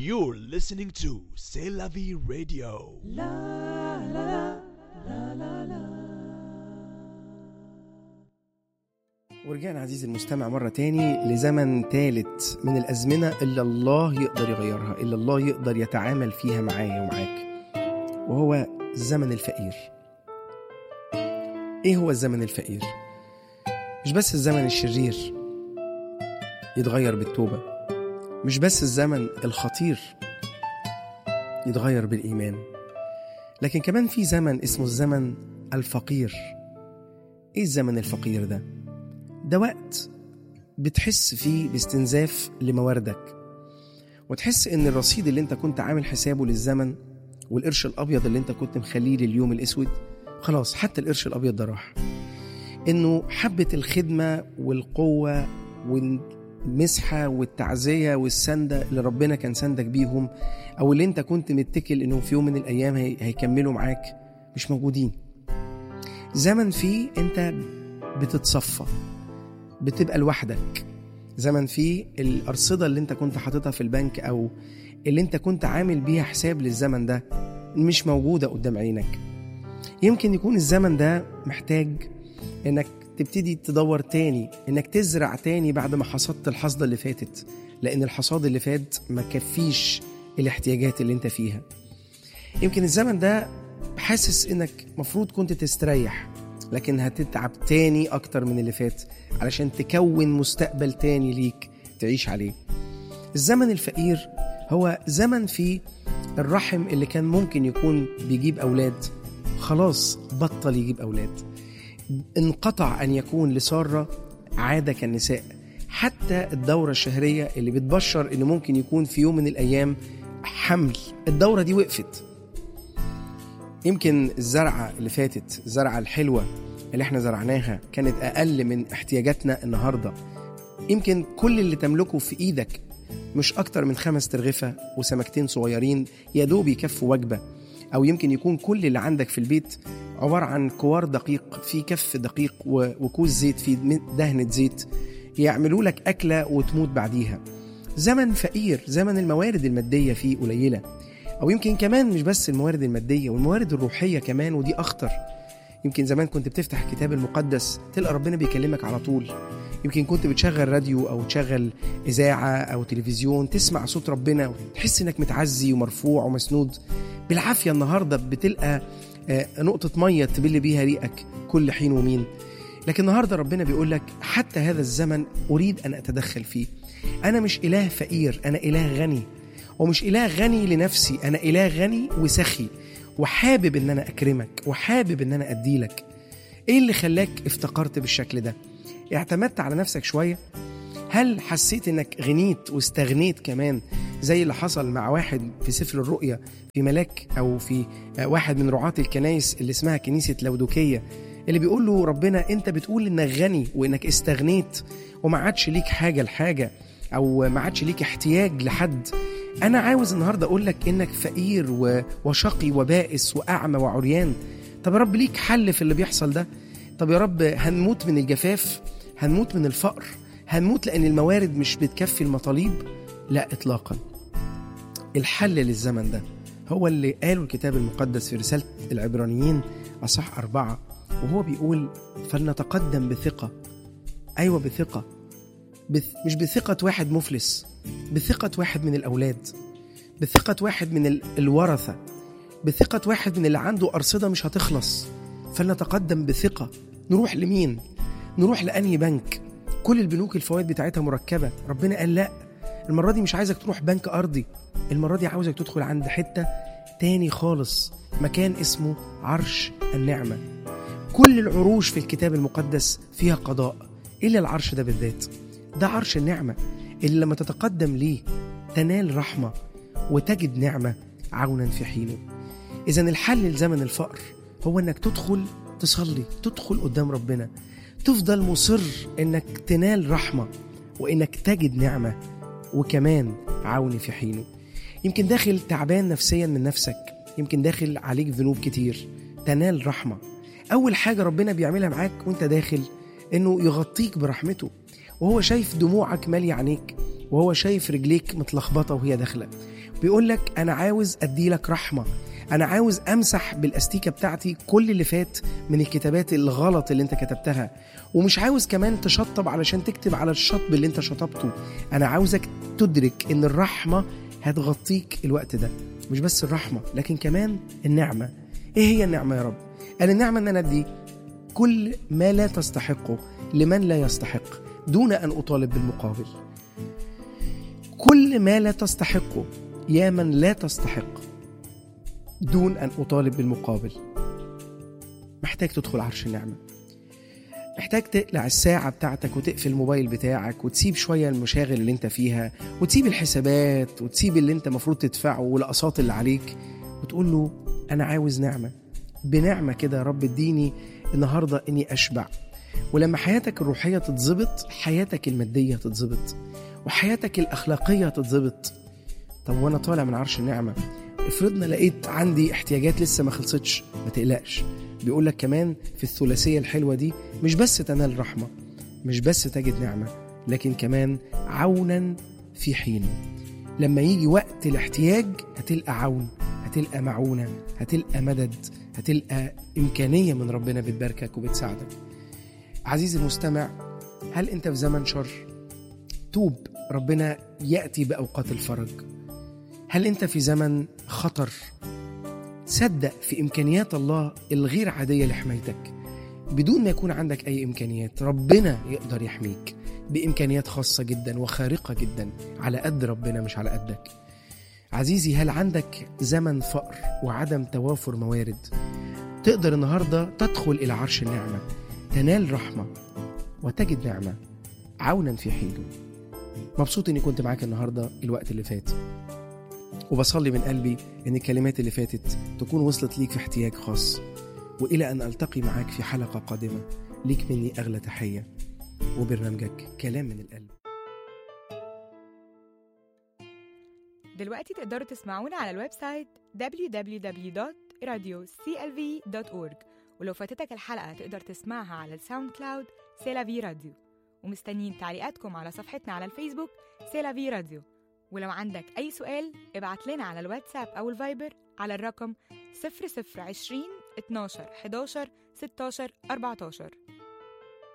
You're listening to C'est la vie radio. ورجعنا عزيزي المستمع مرة تاني لزمن تالت من الأزمنة اللي الله يقدر يغيرها اللي الله يقدر يتعامل فيها معايا ومعاك وهو الزمن الفقير إيه هو الزمن الفقير؟ مش بس الزمن الشرير يتغير بالتوبة مش بس الزمن الخطير يتغير بالإيمان لكن كمان في زمن اسمه الزمن الفقير إيه الزمن الفقير ده؟ ده وقت بتحس فيه باستنزاف لمواردك وتحس ان الرصيد اللي انت كنت عامل حسابه للزمن والقرش الابيض اللي انت كنت مخليه لليوم الاسود خلاص حتى القرش الابيض ده راح انه حبه الخدمه والقوه والمسحه والتعزيه والسنده اللي ربنا كان سندك بيهم او اللي انت كنت متكل انهم في يوم من الايام هي- هيكملوا معاك مش موجودين زمن فيه انت بتتصفى بتبقى لوحدك زمن فيه الأرصدة اللي انت كنت حاططها في البنك أو اللي انت كنت عامل بيها حساب للزمن ده مش موجودة قدام عينك يمكن يكون الزمن ده محتاج انك تبتدي تدور تاني انك تزرع تاني بعد ما حصدت الحصدة اللي فاتت لأن الحصاد اللي فات ما كفيش الاحتياجات اللي انت فيها يمكن الزمن ده حاسس انك مفروض كنت تستريح لكن هتتعب تاني اكتر من اللي فات علشان تكون مستقبل تاني ليك تعيش عليه الزمن الفقير هو زمن فيه الرحم اللي كان ممكن يكون بيجيب اولاد خلاص بطل يجيب اولاد انقطع ان يكون لساره عاده كالنساء حتى الدوره الشهريه اللي بتبشر ان ممكن يكون في يوم من الايام حمل الدوره دي وقفت يمكن الزرعه اللي فاتت الزرعه الحلوه اللي احنا زرعناها كانت اقل من احتياجاتنا النهارده يمكن كل اللي تملكه في ايدك مش اكتر من خمس ترغفه وسمكتين صغيرين يا دوب يكفوا وجبه او يمكن يكون كل اللي عندك في البيت عباره عن كوار دقيق في كف دقيق و- وكوز زيت في دهنه زيت يعملوا لك اكله وتموت بعديها زمن فقير زمن الموارد الماديه فيه قليله او يمكن كمان مش بس الموارد الماديه والموارد الروحيه كمان ودي اخطر يمكن زمان كنت بتفتح الكتاب المقدس تلقى ربنا بيكلمك على طول يمكن كنت بتشغل راديو او تشغل اذاعه او تلفزيون تسمع صوت ربنا وتحس انك متعزي ومرفوع ومسنود بالعافيه النهارده بتلقى آه، نقطه ميه تبل بيها ريقك كل حين ومين لكن النهارده ربنا بيقول لك حتى هذا الزمن اريد ان اتدخل فيه انا مش اله فقير انا اله غني ومش اله غني لنفسي انا اله غني وسخي وحابب ان انا اكرمك وحابب ان انا اديلك ايه اللي خلاك افتقرت بالشكل ده اعتمدت على نفسك شويه هل حسيت انك غنيت واستغنيت كمان زي اللي حصل مع واحد في سفر الرؤيا في ملاك او في آه، واحد من رعاة الكنايس اللي اسمها كنيسة لودوكية اللي بيقول له ربنا انت بتقول انك غني وانك استغنيت وما عادش ليك حاجة لحاجة او ما عادش ليك احتياج لحد انا عاوز النهارده اقول لك انك فقير و- وشقي وبائس واعمى وعريان طب يا رب ليك حل في اللي بيحصل ده طب يا رب هنموت من الجفاف هنموت من الفقر هنموت لان الموارد مش بتكفي المطالب لا اطلاقا الحل للزمن ده هو اللي قاله الكتاب المقدس في رسالة العبرانيين أصح أربعة وهو بيقول فلنتقدم بثقة أيوة بثقة بث... مش بثقة واحد مفلس بثقة واحد من الأولاد بثقة واحد من ال... الورثة بثقة واحد من اللي عنده أرصدة مش هتخلص فلنتقدم بثقة نروح لمين؟ نروح لأنهي بنك؟ كل البنوك الفوائد بتاعتها مركبة ربنا قال لا المرة دي مش عايزك تروح بنك أرضي المرة دي عاوزك تدخل عند حتة تاني خالص مكان اسمه عرش النعمة كل العروش في الكتاب المقدس فيها قضاء إلا العرش ده بالذات ده عرش النعمة اللي لما تتقدم ليه تنال رحمة وتجد نعمة عونا في حينه إذا الحل لزمن الفقر هو إنك تدخل تصلي تدخل قدام ربنا تفضل مصر إنك تنال رحمة وإنك تجد نعمة وكمان عون في حينه يمكن داخل تعبان نفسيا من نفسك يمكن داخل عليك ذنوب كتير تنال رحمة أول حاجة ربنا بيعملها معاك وانت داخل إنه يغطيك برحمته وهو شايف دموعك مالية عينيك وهو شايف رجليك متلخبطة وهي داخلة بيقول لك أنا عاوز أدي لك رحمة أنا عاوز أمسح بالأستيكة بتاعتي كل اللي فات من الكتابات الغلط اللي أنت كتبتها ومش عاوز كمان تشطب علشان تكتب على الشطب اللي أنت شطبته أنا عاوزك تدرك إن الرحمة هتغطيك الوقت ده مش بس الرحمة لكن كمان النعمة إيه هي النعمة يا رب؟ قال النعمة إن أنا أدي كل ما لا تستحقه لمن لا يستحق دون أن أطالب بالمقابل كل ما لا تستحقه يا من لا تستحق دون أن أطالب بالمقابل محتاج تدخل عرش النعمة محتاج تقلع الساعة بتاعتك وتقفل الموبايل بتاعك وتسيب شوية المشاغل اللي انت فيها وتسيب الحسابات وتسيب اللي انت مفروض تدفعه والأقساط اللي عليك وتقول له أنا عاوز نعمة بنعمة كده يا رب اديني النهاردة إني أشبع ولما حياتك الروحية تتظبط حياتك المادية تتظبط وحياتك الأخلاقية تتظبط طب وأنا طالع من عرش النعمة افرضنا لقيت عندي احتياجات لسه ما خلصتش ما تقلقش بيقول لك كمان في الثلاثية الحلوة دي مش بس تنال رحمة مش بس تجد نعمة لكن كمان عونا في حين لما يجي وقت الاحتياج هتلقى عون هتلقى معونة هتلقى مدد هتلقى إمكانية من ربنا بتباركك وبتساعدك عزيزي المستمع هل أنت في زمن شر؟ توب ربنا يأتي بأوقات الفرج هل أنت في زمن خطر؟ صدق في إمكانيات الله الغير عادية لحمايتك بدون ما يكون عندك أي إمكانيات ربنا يقدر يحميك بإمكانيات خاصة جدا وخارقة جدا على قد ربنا مش على قدك عزيزي هل عندك زمن فقر وعدم توافر موارد تقدر النهاردة تدخل إلى عرش النعمة تنال رحمة وتجد نعمة عونا في حينه مبسوط اني كنت معاك النهارده الوقت اللي فات وبصلي من قلبي ان الكلمات اللي فاتت تكون وصلت ليك في احتياج خاص والى ان التقي معاك في حلقه قادمه ليك مني اغلى تحيه وبرنامجك كلام من القلب دلوقتي تقدروا تسمعونا على الويب سايت www.radioclv.org ولو فاتتك الحلقة تقدر تسمعها على الساوند كلاود سيلافي راديو ومستنيين تعليقاتكم على صفحتنا على الفيسبوك سيلافي راديو ولو عندك أي سؤال ابعت لنا على الواتساب أو الفايبر على الرقم 0020 12 11 16 14